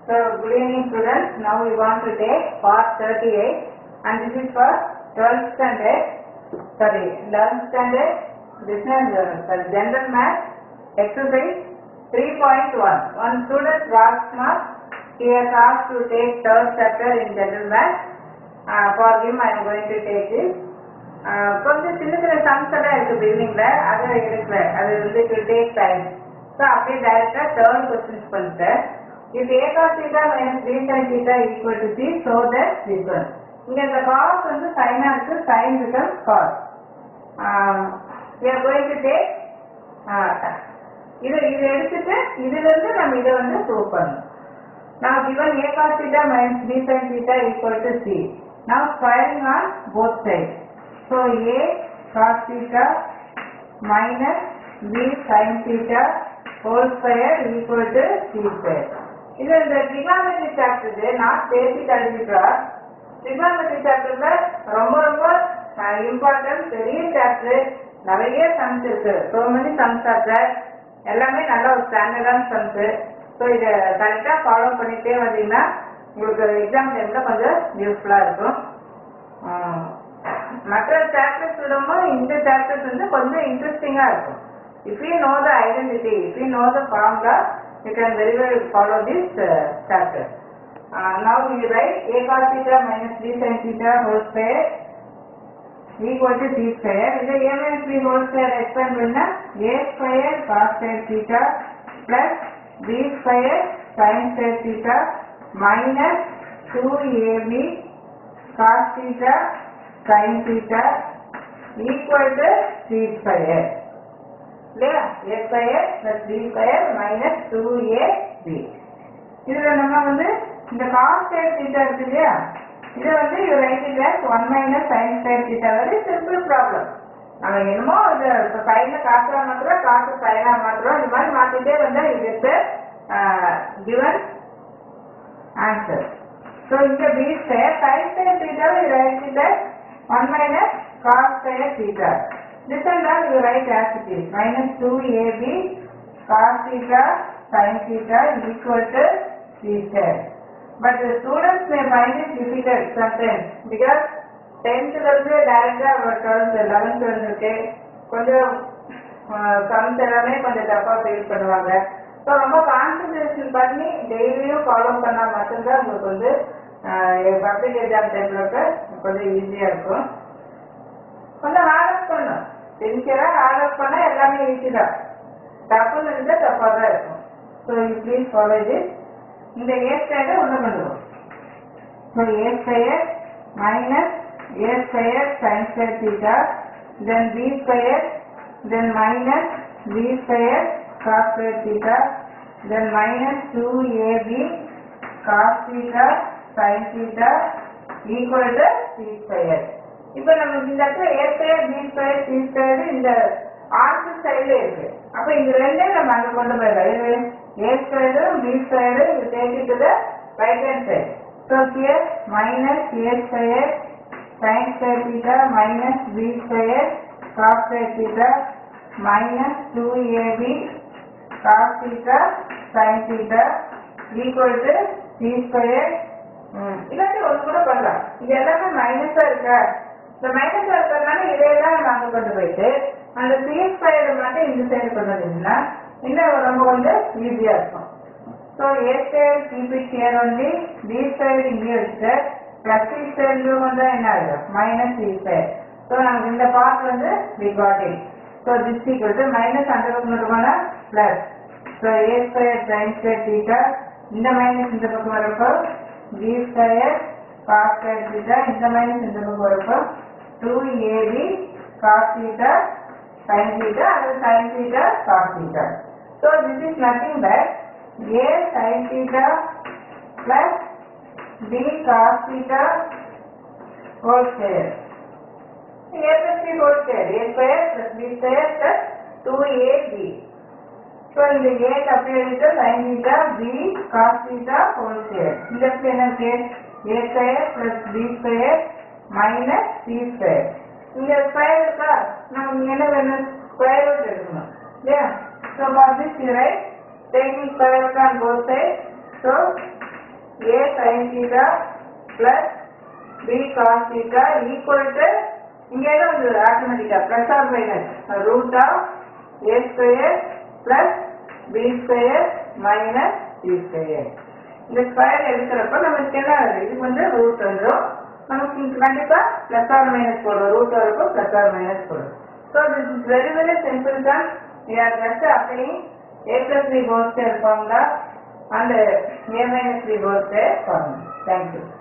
So, good evening students. Now we want to take part 38 and this is for 12th standard, sorry, 11th standard business, uh, sorry, general math exercise 3.1. One student Rajkumar, he has asked to take third chapter in general math. Uh, for him I am going to take this. Uh, கொஞ்சம் சின்ன சின்ன sums எல்லாம் இருக்கு பிகினிங்ல அதை எடுக்கல அது வந்து to take time so அப்படியே டைரக்டா தேர்ட் கொஸ்டின்ஸ் பண்ணிட்டேன் if a cos theta minus b sin theta equal to c so that this one இங்க இந்த cos வந்து sin ஆ இருக்கு sin becomes cos uh, we are going to take uh, இது இது எடுத்துட்டு இதுல இருந்து நம்ம இதை வந்து ப்ரூவ் பண்ணணும் now given a cos theta minus b sin theta equal to c now squaring on both sides so a cos theta minus b sin theta whole square equal to c square இது இந்த trigonometry chapter not basic algebra trigonometry chapterல ரொம்ப ரொம்ப important பெரிய chapter நிறைய sums இருக்கு so many sums are there எல்லாமே நல்ல ஒரு ஸ்டாண்டர்டான சம்ஸ் ஸோ இதை கரெக்டாக ஃபாலோ பண்ணிட்டே வந்தீங்கன்னா உங்களுக்கு எக்ஸாம் டைம்ல கொஞ்சம் யூஸ்ஃபுல்லாக இருக்கும் ஆஹ் மற்ற சாப்டர்ஸ் விடவும் இந்த சாப்டர்ஸ் வந்து கொஞ்சம் இன்ட்ரெஸ்டிங்காக இருக்கும் if you know the identity if you know the formula you can very well follow this chapter now you write A cos theta minus B sine theta whole square equal to C square இது A minus B whole square expand பண்ணா A square cos square theta plus B square sine square theta minus two AB cos theta sine theta equal to C square இல்லையா A square plus B square minus two A B இதுல நம்ம வந்து இந்த cos square theta இருக்கு இல்லையா இதை வந்து you write it as one minus sine square theta very simple problem நம்ம என்னமோ இது இப்போ சைனை காசுரா மாத்திரம் காசு சைனா மாத்திரம் இந்த மாதிரி மாத்திட்டே வந்தா இது கிவன் ஆன்சர் ஸோ இங்க B square sine square theta you write it as one minus cos square theta this and that you write as it is minus 2ab cos theta sin theta equal to c square. But the students may find it difficult sometimes because 10th வந்து டைரக்டா twelfth eleventh வந்துருக்கு கொஞ்சம் sums எல்லாமே கொஞ்சம் டஃபா feel பண்ணுவாங்க so ரொம்ப concentration பண்ணி டெய்லியும் ஃபாலோ பண்ணா மட்டும்தான் உங்களுக்கு வந்து பப்ளிக் எக்ஸாம் டைம்ல கொஞ்சம் ஈஸியா இருக்கும் கொஞ்சம் ஹார்ட் ஒர்க் பண்ணும் சின்சியரா ஹார்ட் ஒர்க் பண்ணா எல்லாமே ஈஸி தான் தப்புன்னு இருந்தால் தப்பாக தான் இருக்கும் ஸோ யூ ப்ளீஸ் ஃபாலோ இது இந்த ஏ ஸ்கொயரை ஒன்று பண்ணுவோம் so A square minus A square sine square theta then B square then minus B square cos square theta then minus two AB cos theta sine theta equal to C square இப்போ நமக்கு இந்த இடத்துல A square B square C square இந்த ஆர்க்கு சைடுல இருக்கு அப்ப இந்த ரெண்டே நம்ம அங்க கொண்டு போயிடலாம் இது ஏ ஸ்கொயரும் பி ஸ்கொயரும் இது தேக்கிட்டு right hand side so here minus A square sine square theta minus B square cos square theta minus two AB cos theta sine theta equal to C square இல்லாட்டி ஒன்று கூட பண்ணலாம் இது எல்லாமே மைனஸா இருக்கா இந்த மைனஸா இருக்கிறதுனால இதையெல்லாம் நம்ம அங்க கொண்டு போயிட்டு அந்த சி ஸ்கொயர் மட்டும் இந்த சைடு கொண்டு வந்தீங்கன்னா இன்னும் ரொம்ப கொஞ்சம் ஈஸியா இருக்கும் so A square keep it here only B square இங்கே வச்சுட்டு பிளஸ் சி ஸ்கொயர் வந்தா என்ன ஆகும் மைனஸ் சி ஸ்கொயர் ஸோ நமக்கு இந்த பார்ட் வந்து we got it so this equal to minus அந்த பக்கம் இருக்கோம்னா plus so A square sine square theta இந்த மைனஸ் இந்த பக்கம் வரப்போ B square cos square theta இந்த மைனஸ் இந்த பக்கம் வரப்போ two AB cos theta sin theta and sin theta cos theta. So this is nothing but a sin theta plus b cos theta whole square. a plus b whole square. a square plus b square plus 2ab. So இந்த a அப்படியே எடுத்து sin theta b cos theta whole square. இந்த இடத்துல என்ன இருக்கு a square plus b square minus c square. இங்க square இருக்கா நமக்கு என்ன வேணும் ஸ்கொயர் ரூட் எடுக்கணும் இல்லையா so for this you write taking square root on both sides. So a sin theta plus b cos theta equal to இங்கே தான் வந்து ஆட்டோமேட்டிக்கா plus or minus root of A square plus B square minus C square இந்த square எடுக்கிறப்ப நமக்கு என்ன ஆகுது இதுக்கு வந்து ரூட் வந்துடும் நமக்கு இங்க கண்டிப்பா பிளஸ் ஆர் மைனஸ் போடும் ரூட் வரப்போ பிளஸ் ஆர் மைனஸ் போடும் so this is very very simple தான் we are just applying a plus b whole square formula and a minus b whole square formula. Thank you.